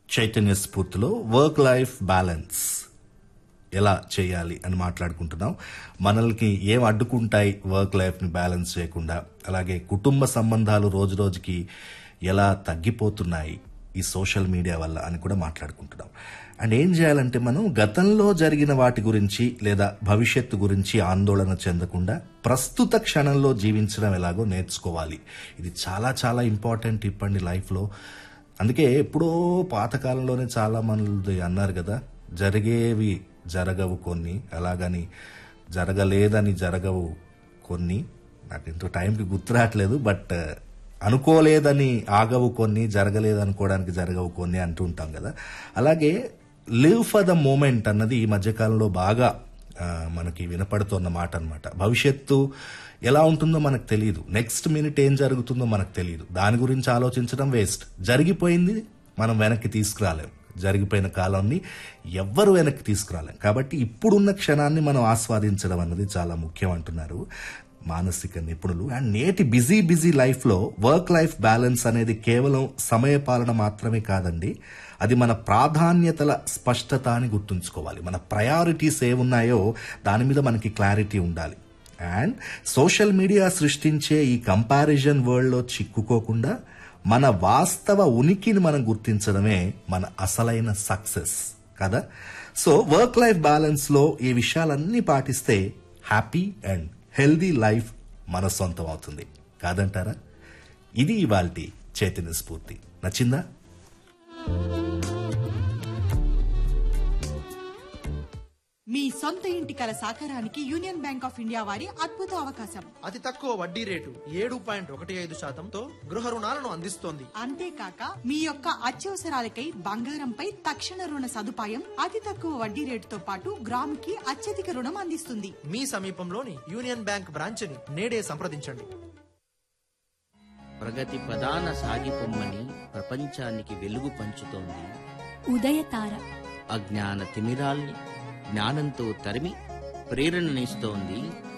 చైతన్య స్ఫూర్తిలో work life balance ఎలా చేయాలి అని మాట్లాడుకుంటున్నాం మనల్ని ఏం అడ్డుకుంటాయి వర్క్ లైఫ్ని బ్యాలెన్స్ చేయకుండా అలాగే కుటుంబ సంబంధాలు రోజు రోజుకి ఎలా తగ్గిపోతున్నాయి ఈ సోషల్ మీడియా వల్ల అని కూడా మాట్లాడుకుంటున్నాం అండ్ ఏం చేయాలంటే మనం గతంలో జరిగిన వాటి గురించి లేదా భవిష్యత్తు గురించి ఆందోళన చెందకుండా ప్రస్తుత క్షణంలో జీవించడం ఎలాగో నేర్చుకోవాలి ఇది చాలా చాలా ఇంపార్టెంట్ ఇప్పండి లైఫ్లో అందుకే ఎప్పుడో పాతకాలంలోనే చాలా మంది అన్నారు కదా జరిగేవి జరగవు కొన్ని అలాగని జరగలేదని జరగవు కొన్ని నాకు ఇంత టైంకి గుర్తు రావట్లేదు బట్ అనుకోలేదని ఆగవు కొన్ని జరగలేదు అనుకోవడానికి జరగవు కొన్ని అంటూ ఉంటాం కదా అలాగే లివ్ ఫర్ ద మూమెంట్ అన్నది ఈ మధ్యకాలంలో బాగా ఆ, మనకి వినపడుతున్న మాట అనమాట భవిష్యత్తు ఎలా ఉంటుందో మనకు తెలియదు నెక్స్ట్ మినిట్ ఏం జరుగుతుందో మనకు తెలియదు దాని గురించి ఆలోచించడం వేస్ట్ జరిగిపోయింది మనం వెనక్కి తీసుకురాలేం జరిగిపోయిన కాలాన్ని ఎవ్వరు వెనక్కి తీసుకురాలేం కాబట్టి ఇప్పుడున్న క్షణాన్ని మనం ఆస్వాదించడం అన్నది చాలా ముఖ్యం అంటున్నారు మానసిక నిపుణులు అండ్ నేటి బిజీ బిజీ లైఫ్లో వర్క్ లైఫ్ బ్యాలెన్స్ అనేది కేవలం సమయపాలన మాత్రమే కాదండి అది మన ప్రాధాన్యతల స్పష్టత అని గుర్తుంచుకోవాలి మన ప్రయారిటీస్ ఏమున్నాయో దాని మీద మనకి క్లారిటీ ఉండాలి అండ్ సోషల్ మీడియా సృష్టించే ఈ కంపారిజన్ వరల్డ్లో చిక్కుకోకుండా మన వాస్తవ ఉనికిని మనం గుర్తించడమే మన అసలైన సక్సెస్ కదా సో వర్క్ లైఫ్ బ్యాలెన్స్లో ఈ విషయాలన్నీ పాటిస్తే హ్యాపీ అండ్ హెల్దీ లైఫ్ మన సొంతం అవుతుంది కాదంటారా ఇది ఇవాల్టి చైతన్య స్ఫూర్తి నచ్చిందా మీ సొంత ఇంటి కల సాకారానికి యూనియన్ బ్యాంక్ ఆఫ్ ఇండియా వారి అద్భుత అవకాశం అతి తక్కువ వడ్డీ రేటు ఏడు పాయింట్ ఒకటి ఐదు శాతంతో గృహ రుణాలను అందిస్తోంది అంతేకాక మీ యొక్క అత్యవసరాలకై బంగారంపై తక్షణ రుణ సదుపాయం అతి తక్కువ వడ్డీ రేటుతో పాటు గ్రాముకి అత్యధిక రుణం అందిస్తుంది మీ సమీపంలోని యూనియన్ బ్యాంక్ బ్రాంచ్ని నేడే సంప్రదించండి ప్రగతి ప్రధాన సాగిపొమ్మని ప్రపంచానికి వెలుగు పంచుతోంది ఉదయతార అజ్ఞాన తిమిరాల్ని జ్ఞానంతో తరిమి ప్రేరణనిస్తోంది